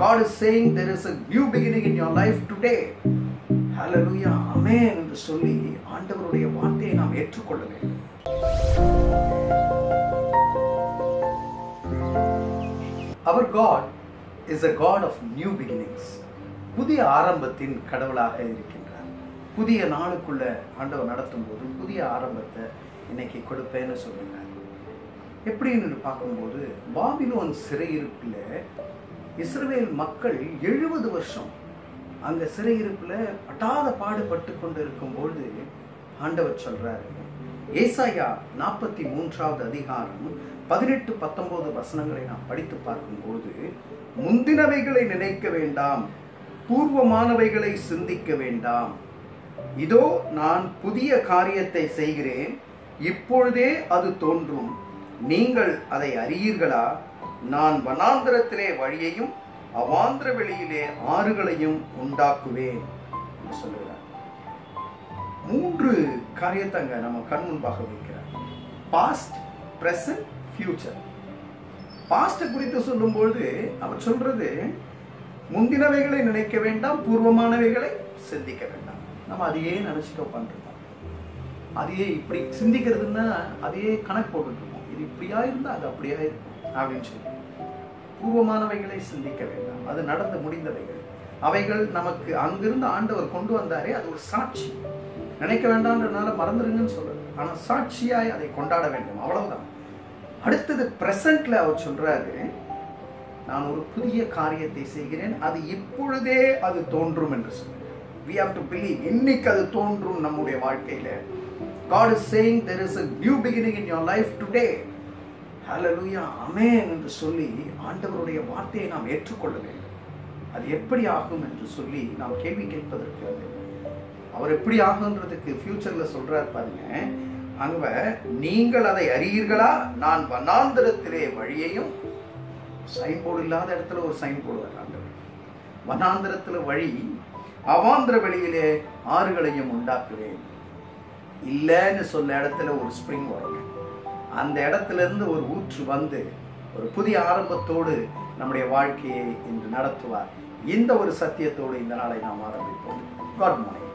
God is saying there is a new beginning in your life today. Hallelujah. Amen என்று சொல்லி ஆண்டவருடைய வார்த்தையை நாம் ஏற்றுக்கொள்ள வேண்டும் அவர் God is a God of new beginnings புதிய ஆரம்பத்தின் கடவுளாக இருக்கின்றார் புதிய நாளுக்குள்ள ஆண்டவர் நடத்தும் போது புதிய ஆரம்பத்தை இன்னைக்கு கொடுப்பேன்னு சொல்லுகிறார் எப்படின்னு பார்க்கும்போது பாபிலோன் சிறையிருப்பில் இஸ்ரவேல் மக்கள் எழுபது வருஷம் அங்க சிறையிருப்பில் பட்டாத பாடுபட்டு கொண்டு இருக்கும்பொழுது ஆண்டவர் சொல்றாரு ஏசாயா நாற்பத்தி மூன்றாவது அதிகாரம் பதினெட்டு பத்தொன்பது வசனங்களை நாம் படித்து பார்க்கும்போது முந்தினவைகளை நினைக்க வேண்டாம் பூர்வமானவைகளை சிந்திக்க வேண்டாம் இதோ நான் புதிய காரியத்தை செய்கிறேன் இப்பொழுதே அது தோன்றும் நீங்கள் அதை அறியீர்களா நான் வனாந்திரத்திலே வழியையும் அவாந்திர வெளியிலே ஆறுகளையும் உண்டாக்குவேன் என்று சொல்லுகிறார் மூன்று காரியத்தை அங்க நம்ம கண் முன்பாக வைக்கிறார் பாஸ்ட் பிரசன்ட் ஃபியூச்சர் பாஸ்ட் குறித்து சொல்லும்பொழுது அவர் சொல்றது முந்தினவைகளை நினைக்க வேண்டாம் பூர்வமானவைகளை சிந்திக்க வேண்டாம் நம்ம அதையே நினைச்சுட்டு உட்காந்துருக்கோம் அதையே இப்படி சிந்திக்கிறதுன்னா அதையே கணக்கு போட்டுட்டு இருக்கோம் இது இப்படியா இருந்தா அது அப்படியா இருக்கும் அப்படின்னு சொல்லி பூர்வமானவைகளை சிந்திக்க வேண்டாம் அது நடந்து முடிந்தவைகள் அவைகள் நமக்கு அங்கிருந்து ஆண்டவர் கொண்டு வந்தாரே அது ஒரு சாட்சி நினைக்க வேண்டாம்ன்றனால மறந்துடுங்கன்னு சொல்றது ஆனா சாட்சியாய் அதை கொண்டாட வேண்டும் அவ்வளவுதான் அடுத்தது பிரசன்ட்ல அவர் சொல்றாரு நான் ஒரு புதிய காரியத்தை செய்கிறேன் அது இப்பொழுதே அது தோன்றும் என்று சொல்லுகிறார் we have to believe இன்னைக்கு அது தோன்றும் நம்முடைய வாழ்க்கையில God is saying there is a new beginning in your life today hallelujah amen என்று சொல்லி ஆண்டவருடைய வார்த்தையை நாம் ஏற்றுக்கொள்ள வேண்டும் அது எப்படி ஆகும் என்று சொல்லி நாம் கேள்வி கேட்பதற்கு அது அவர் எப்படி ஆகுன்றதுக்கு ஃபியூச்சர்ல சொல்றார் பாருங்க அங்க நீங்கள் அதை அறியீர்களா நான் வனாந்திரத்திலே வழியையும் சைன் போர்டு இல்லாத இடத்துல ஒரு சைன் போடுவார் ஆண்டவர் வனாந்திரத்துல வழி அவாந்திர வெளியிலே ஆறுகளையும் உண்டாக்குவேன் இல்லைன்னு சொல்ல இடத்துல ஒரு ஸ்ப்ரிங் வரும் அந்த இடத்துல இருந்து ஒரு ஊற்று வந்து ஒரு புதிய ஆரம்பத்தோடு நம்முடைய வாழ்க்கையை இன்று நடத்துவார் இந்த ஒரு சத்தியத்தோடு இந்த நாளை நாம் ஆரம்பிப்போம் காட் மார்னிங்